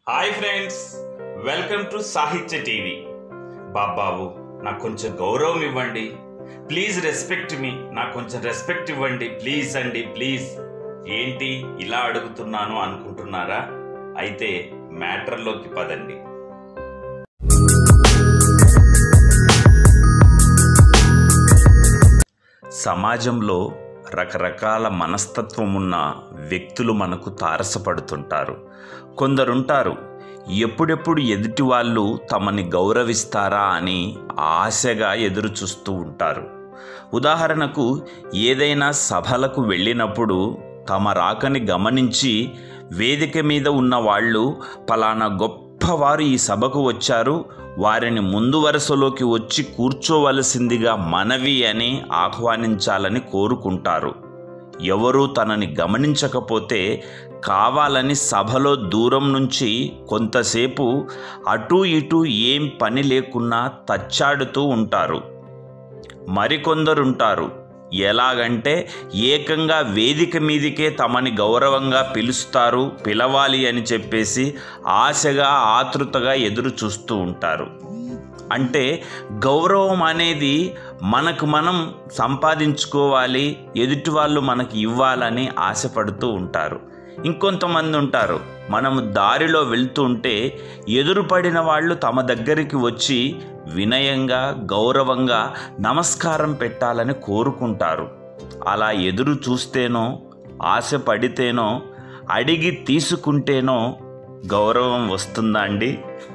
hi friends welcome to Sahitya TV బాబాబు నాకు కొంచెం గౌరవం ఇవ్వండి ప్లీజ్ రెస్పెక్ట్ మీ నాకు కొంచెం రెస్పెక్ట్ ఇవ్వండి ప్లీజ్ అండి ప్లీజ్ ఏంటి ఇలా అడుగుతున్నాను అనుకుంటున్నారా అయితే మ్యాటర్లోకి పదండి సమాజంలో రకరకాల మనస్తత్వం ఉన్న వ్యక్తులు మనకు తారసపడుతుంటారు కొందరుంటారు ఎప్పుడెప్పుడు ఎదుటి వాళ్ళు తమని గౌరవిస్తారా అని ఆశగా ఎదురు చూస్తూ ఉంటారు ఉదాహరణకు ఏదైనా సభలకు వెళ్ళినప్పుడు తమ రాకని గమనించి వేదిక మీద ఉన్న వాళ్ళు పలానా గొప్పవారు ఈ సభకు వచ్చారు వారిని ముందు వరుసలోకి వచ్చి కూర్చోవలసిందిగా మనవి అని ఆహ్వానించాలని కోరుకుంటారు ఎవరూ తనని గమనించకపోతే కావాలని సభలో దూరం నుంచి కొంతసేపు అటూ ఇటూ ఏం పని లేకున్నా తచ్చాడుతూ ఉంటారు మరికొందరుంటారు ఎలాగంటే ఏకంగా వేదిక మీదికే తమని గౌరవంగా పిలుస్తారు పిలవాలి అని చెప్పేసి ఆశగా ఆతృతగా ఎదురు చూస్తూ ఉంటారు అంటే గౌరవం అనేది మనకు మనం సంపాదించుకోవాలి ఎదుటి వాళ్ళు మనకి ఇవ్వాలని ఆశపడుతూ ఉంటారు ఇంకొంతమంది ఉంటారు మనము దారిలో వెళ్తూ ఉంటే ఎదురుపడిన వాళ్ళు తమ దగ్గరికి వచ్చి వినయంగా గౌరవంగా నమస్కారం పెట్టాలని కోరుకుంటారు అలా ఎదురు చూస్తేనో ఆశపడితేనో అడిగి తీసుకుంటేనో గౌరవం వస్తుందా అండి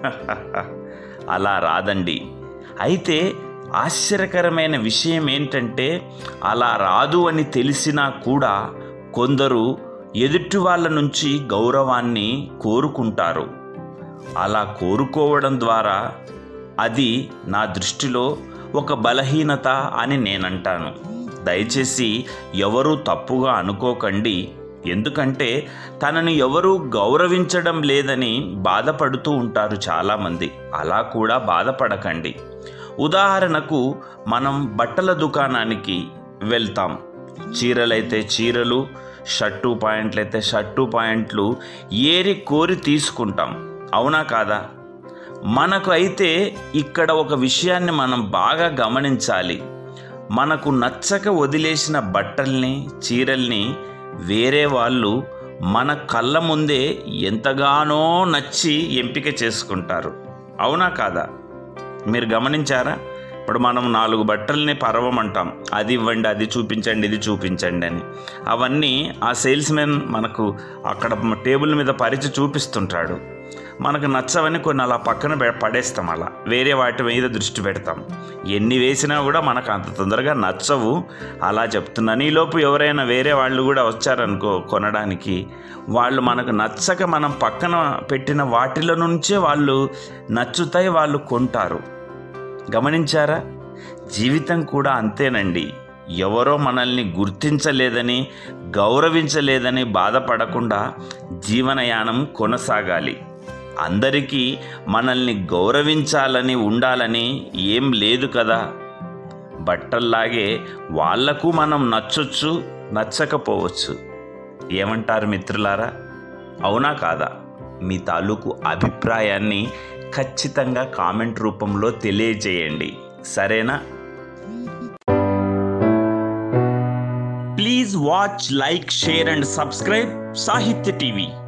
అలా రాదండి అయితే ఆశ్చర్యకరమైన విషయం ఏంటంటే అలా రాదు అని తెలిసినా కూడా కొందరు ఎదుటి వాళ్ళ నుంచి గౌరవాన్ని కోరుకుంటారు అలా కోరుకోవడం ద్వారా అది నా దృష్టిలో ఒక బలహీనత అని నేనంటాను దయచేసి ఎవరూ తప్పుగా అనుకోకండి ఎందుకంటే తనను ఎవరూ గౌరవించడం లేదని బాధపడుతూ ఉంటారు చాలామంది అలా కూడా బాధపడకండి ఉదాహరణకు మనం బట్టల దుకాణానికి వెళ్తాం చీరలైతే చీరలు షర్టు పాయింట్లు అయితే షర్టు పాయింట్లు ఏరి కోరి తీసుకుంటాం అవునా కాదా మనకు అయితే ఇక్కడ ఒక విషయాన్ని మనం బాగా గమనించాలి మనకు నచ్చక వదిలేసిన బట్టల్ని చీరల్ని వేరే వాళ్ళు మన కళ్ళ ముందే ఎంతగానో నచ్చి ఎంపిక చేసుకుంటారు అవునా కాదా మీరు గమనించారా ఇప్పుడు మనం నాలుగు బట్టల్ని పరవమంటాం అది ఇవ్వండి అది చూపించండి ఇది చూపించండి అని అవన్నీ ఆ సేల్స్ మెన్ మనకు అక్కడ టేబుల్ మీద పరిచి చూపిస్తుంటాడు మనకు నచ్చవని కొన్ని అలా పక్కన పె- పడేస్తాం అలా వేరే వాటి మీద దృష్టి పెడతాం ఎన్ని వేసినా కూడా మనకు అంత తొందరగా నచ్చవు అలా చెప్తున్నాను ఈలోపు ఎవరైనా వేరే వాళ్ళు కూడా వచ్చారనుకో కొనడానికి వాళ్ళు మనకు నచ్చక మనం పక్కన పెట్టిన వాటిలో నుంచే వాళ్ళు నచ్చుతాయి వాళ్ళు కొంటారు గమనించారా జీవితం కూడా అంతేనండి ఎవరో మనల్ని గుర్తించలేదని గౌరవించలేదని బాధపడకుండా జీవనయానం కొనసాగాలి అందరికీ మనల్ని గౌరవించాలని ఉండాలని ఏం లేదు కదా బట్టల్లాగే వాళ్లకు మనం నచ్చొచ్చు నచ్చకపోవచ్చు ఏమంటారు మిత్రులారా అవునా కాదా మీ తాలూకు అభిప్రాయాన్ని ఖచ్చితంగా కామెంట్ రూపంలో తెలియజేయండి సరేనా please watch like share and subscribe Sahitya TV